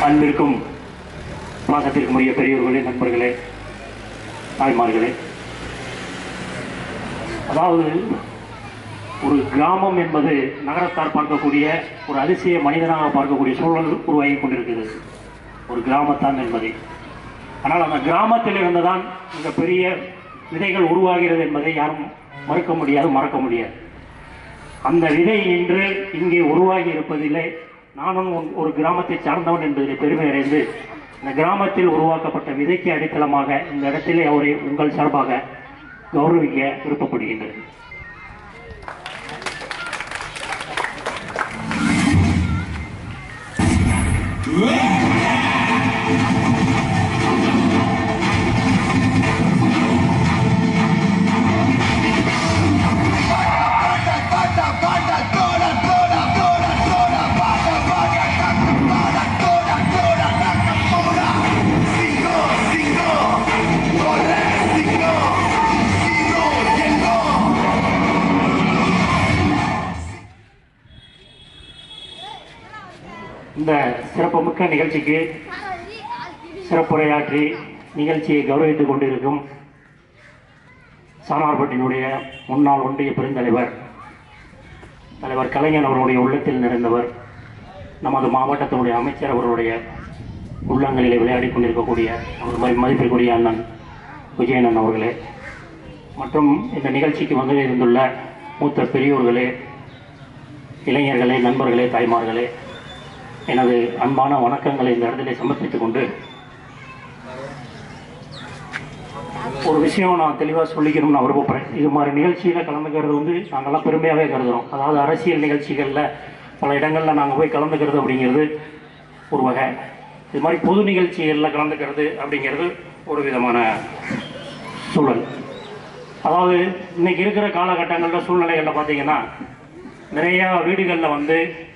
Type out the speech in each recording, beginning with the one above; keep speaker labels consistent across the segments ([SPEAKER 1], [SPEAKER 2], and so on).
[SPEAKER 1] அன்பிற்கும் பாசத்திற்கும் உரிய பெரியவர்களே நண்பர்களே தாய்மார்களே அதாவது ஒரு கிராமம் என்பது நகரத்தார் பார்க்கக்கூடிய ஒரு அதிசய மனிதனாக பார்க்கக்கூடிய சூழல் உருவாகி கொண்டிருக்கிறது ஒரு கிராமத்தான் என்பதை ஆனால் அந்த கிராமத்தில் இருந்துதான் மிக பெரிய விதைகள் உருவாகிறது என்பதை யாரும் மறுக்க முடியாது மறக்க முடியாது அந்த விதை இன்று இங்கே உருவாகி இருப்பதிலே நானும் ஒரு- ஒரு கிராமத்தை சார்ந்தவன் என்பதில் பெருமை அடைந்து இந்த கிராமத்தில் உருவாக்கப்பட்ட விதைக்கு அடித்தளமாக இந்த இடத்திலே அவரை உங்கள் சார்பாக கௌரவிக்க விருப்பப்படுகின்றது இந்த சிறப்புமிக்க நிகழ்ச்சிக்கு சிறப்புரையாற்றி நிகழ்ச்சியை கௌரவித்துக் கொண்டிருக்கும் சானார்பட்டினுடைய முன்னாள் ஒன்றிய பெருந்தலைவர் தலைவர் கலைஞர் அவர்களுடைய உள்ளத்தில் நிறைந்தவர் நமது மாவட்டத்தினுடைய அமைச்சர் அவர்களுடைய உள்ளங்களிலே விளையாடி கொண்டிருக்கக்கூடிய அவர் மதி- மதிப்பிற்குரிய அண்ணன் விஜயனன் அவர்களே மற்றும் இந்த நிகழ்ச்சிக்கு வந்து இருந்துள்ள மூத்த பெரியோர்களே இளைஞர்களே நண்பர்களே தாய்மார்களே எனது அன்பான வணக்கங்களை இந்த இடத்திலே சமர்ப்பித்துக் கொண்டு ஒரு விஷயம் நான் தெளிவாக சொல்லிக்கணும்னு நான் விருப்பப்படுறேன் இது மாதிரி நிகழ்ச்சியில் கலந்துக்கிறது வந்து நாங்கள்லாம் பெருமையாகவே கருதுகிறோம் அதாவது அரசியல் நிகழ்ச்சிகளில் பல இடங்களில் நாங்கள் போய் கலந்துக்கிறது அப்படிங்கிறது ஒரு வகை இது மாதிரி பொது நிகழ்ச்சிகளில் கலந்துக்கிறது அப்படிங்கிறது ஒரு விதமான சூழல் அதாவது இன்னைக்கு இருக்கிற காலகட்டங்களில் சூழ்நிலைகளில் பார்த்தீங்கன்னா நிறையா வீடுகளில் வந்து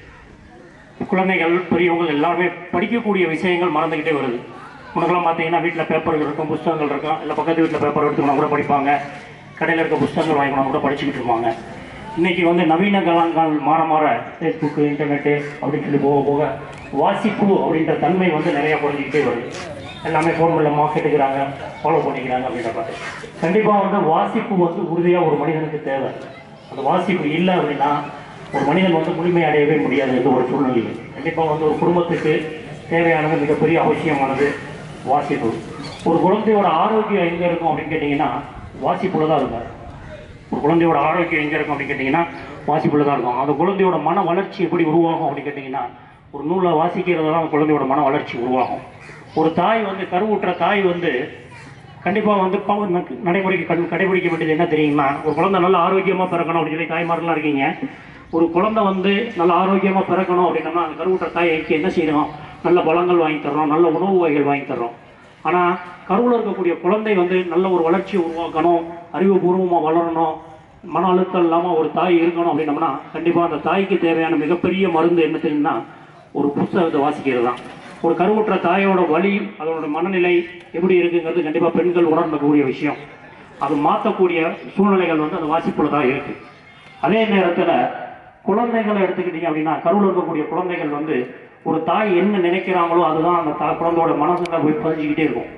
[SPEAKER 1] குழந்தைகள் பெரியவங்க எல்லாருமே படிக்கக்கூடிய விஷயங்கள் மறந்துக்கிட்டே வருது உனக்கெல்லாம் பார்த்தீங்கன்னா வீட்டில் பேப்பர்கள் இருக்கும் புஸ்தகங்கள் இருக்கும் இல்லை பக்கத்து வீட்டில் பேப்பர் எடுத்துக்கணும் கூட படிப்பாங்க கடையில் இருக்க புஸ்தகங்கள் வாங்கிக்கணும் கூட படிச்சுக்கிட்டு இருப்பாங்க இன்னைக்கு வந்து நவீன காலங்கள் மாற மாற ஃபேஸ்புக்கு இன்டர்நெட்டு அப்படின்னு சொல்லி போக போக வாசிப்பு அப்படின்ற தன்மை வந்து நிறைய குறைஞ்சிக்கிட்டே வருது எல்லாமே ஃபோன் மூலமாக கேட்டுக்கிறாங்க ஃபாலோ பண்ணிக்கிறாங்க அப்படின்ற பார்த்து கண்டிப்பாக வந்து வாசிப்பு வந்து உறுதியாக ஒரு மனிதனுக்கு தேவை அந்த வாசிப்பு இல்லை அப்படின்னா ஒரு மனிதன் வந்து முழுமை அடையவே முடியாது எந்த ஒரு சூழ்நிலையில் கண்டிப்பாக வந்து ஒரு குடும்பத்துக்கு தேவையானது மிகப்பெரிய அவசியமானது வாசிப்பு ஒரு குழந்தையோட ஆரோக்கியம் எங்கே இருக்கும் அப்படின்னு கேட்டிங்கன்னா வாசிப்புல தான் இருக்கும் ஒரு குழந்தையோட ஆரோக்கியம் எங்கே இருக்கும் அப்படின்னு கேட்டிங்கன்னா வாசிப்புல தான் இருக்கும் அந்த குழந்தையோட மன வளர்ச்சி எப்படி உருவாகும் அப்படின்னு கேட்டிங்கன்னா ஒரு நூலை வாசிக்கிறது தான் அந்த குழந்தையோட மன வளர்ச்சி உருவாகும் ஒரு தாய் வந்து கருவுற்ற தாய் வந்து கண்டிப்பாக வந்து ப- ந- நடைமுறைக்கு கண் கடைபிடிக்க வேண்டியது என்ன தெரியுமா ஒரு குழந்தை நல்ல ஆரோக்கியமாக பிறக்கணும் அப்படின்னு சொல்லி தாய்மாரெலாம் இருக்கீங்க ஒரு குழந்தை வந்து நல்ல ஆரோக்கியமாக பிறக்கணும் அப்படின்னா அந்த கருவுற்ற தாய்க்கு என்ன செய்யணும் நல்ல பழங்கள் வாங்கி தர்றோம் நல்ல உணவு வகைகள் வாங்கி தர்றோம் ஆனால் கருவில் இருக்கக்கூடிய குழந்தை வந்து நல்ல ஒரு வளர்ச்சியை உருவாக்கணும் அறிவுபூர்வமாக வளரணும் மன அழுத்தம் இல்லாமல் ஒரு தாய் இருக்கணும் அப்படின்னம்னா கண்டிப்பாக அந்த தாய்க்கு தேவையான மிகப்பெரிய மருந்து என்ன தெரியும்னா ஒரு புஸ்தகத்தை வாசிக்கிறது தான் ஒரு கருவுற்ற தாயோட வலி அதோட மனநிலை எப்படி இருக்குங்கிறது கண்டிப்பாக பெண்கள் உணரக்கூடிய விஷயம் அது மாற்றக்கூடிய சூழ்நிலைகள் வந்து அந்த வாசிப்புல தான் இருக்கு அதே நேரத்தில் குழந்தைகளை எடுத்துக்கிட்டீங்க அப்படின்னா கருவில் இருக்கக்கூடிய குழந்தைகள் வந்து ஒரு தாய் என்ன நினைக்கிறாங்களோ அதுதான் அந்த தா குழந்தையோட மனசுல போய் பதிஞ்சுக்கிட்டே இருக்கும்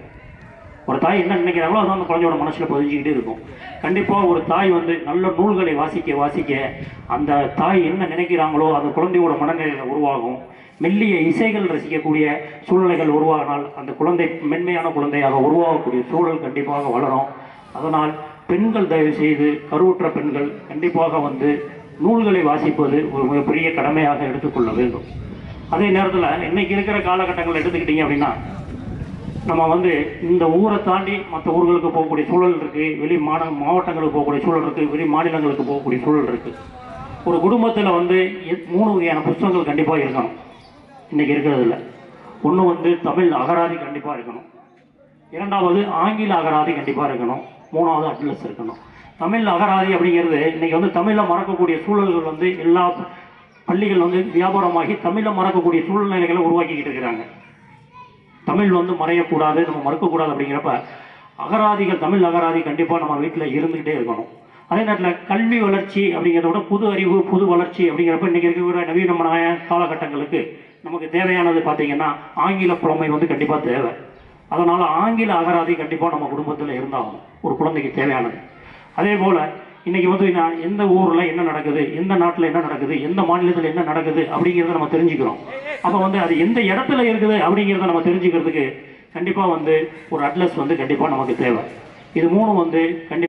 [SPEAKER 1] ஒரு தாய் என்ன நினைக்கிறாங்களோ அதான் அந்த குழந்தையோட மனசுல பதிஞ்சுக்கிட்டே இருக்கும் கண்டிப்பாக ஒரு தாய் வந்து நல்ல நூல்களை வாசிக்க வாசிக்க அந்த தாய் என்ன நினைக்கிறாங்களோ அந்த குழந்தையோட மனநிலையில உருவாகும் மெல்லிய இசைகள் ரசிக்கக்கூடிய சூழ்நிலைகள் உருவாகினால் அந்த குழந்தை மென்மையான குழந்தையாக உருவாகக்கூடிய சூழல் கண்டிப்பாக வளரும் அதனால் பெண்கள் தயவு செய்து கருவுற்ற பெண்கள் கண்டிப்பாக வந்து நூல்களை வாசிப்பது ஒரு மிகப்பெரிய கடமையாக எடுத்துக்கொள்ள வேண்டும் அதே நேரத்தில் இன்னைக்கு இருக்கிற காலகட்டங்கள் எடுத்துக்கிட்டீங்க அப்படின்னா நம்ம வந்து இந்த ஊரை தாண்டி மற்ற ஊர்களுக்கு போகக்கூடிய சூழல் இருக்கு வெளி மாந மாவட்டங்களுக்கு போகக்கூடிய சூழல் இருக்கு வெளி மாநிலங்களுக்கு போகக்கூடிய சூழல் இருக்கு ஒரு குடும்பத்தில் வந்து எ- மூணு வகையான புஸ்தகங்கள் கண்டிப்பாக இருக்கணும் இன்னைக்கு இருக்கிறது இல்லை ஒன்று வந்து தமிழ் அகராதி கண்டிப்பாக இருக்கணும் இரண்டாவது ஆங்கில அகராதி கண்டிப்பாக இருக்கணும் மூணாவது அட்லஸ் இருக்கணும் தமிழ் அகராதி அப்படிங்கிறது இன்னைக்கு வந்து தமிழில் மறக்கக்கூடிய சூழல்கள் வந்து எல்லா பள்ளிகள் வந்து வியாபாரமாகி தமிழில் மறக்கக்கூடிய சூழ்நிலைகளை உருவாக்கிக்கிட்டு இருக்கிறாங்க தமிழ் வந்து மறையக்கூடாது நம்ம மறுக்கக்கூடாது அப்படிங்கிறப்ப அகராதிகள் தமிழ் அகராதி கண்டிப்பாக நம்ம வீட்டில் இருந்துக்கிட்டே இருக்கணும் அதே நேரத்தில் கல்வி வளர்ச்சி அப்படிங்கிறத விட புது அறிவு புது வளர்ச்சி அப்படிங்கிறப்ப இன்றைக்கி இருக்கிற நவீனமான காலகட்டங்களுக்கு நமக்கு தேவையானது பார்த்தீங்கன்னா ஆங்கில புலமை வந்து கண்டிப்பாக தேவை அதனால் ஆங்கில அகராதி கண்டிப்பாக நம்ம குடும்பத்தில் இருந்தாகணும் ஒரு குழந்தைக்கு தேவையானது அதே போல் இன்னைக்கு வந்து நான் எந்த ஊரில் என்ன நடக்குது எந்த நாட்டில் என்ன நடக்குது எந்த மாநிலத்தில் என்ன நடக்குது அப்படிங்கிறத நம்ம தெரிஞ்சுக்கிறோம் அப்போ வந்து அது எந்த இடத்துல இருக்குது அப்படிங்கிறத நம்ம தெரிஞ்சுக்கிறதுக்கு கண்டிப்பாக வந்து ஒரு அட்லஸ் வந்து கண்டிப்பாக நமக்கு தேவை இது மூணும் வந்து கண்டிப்பாக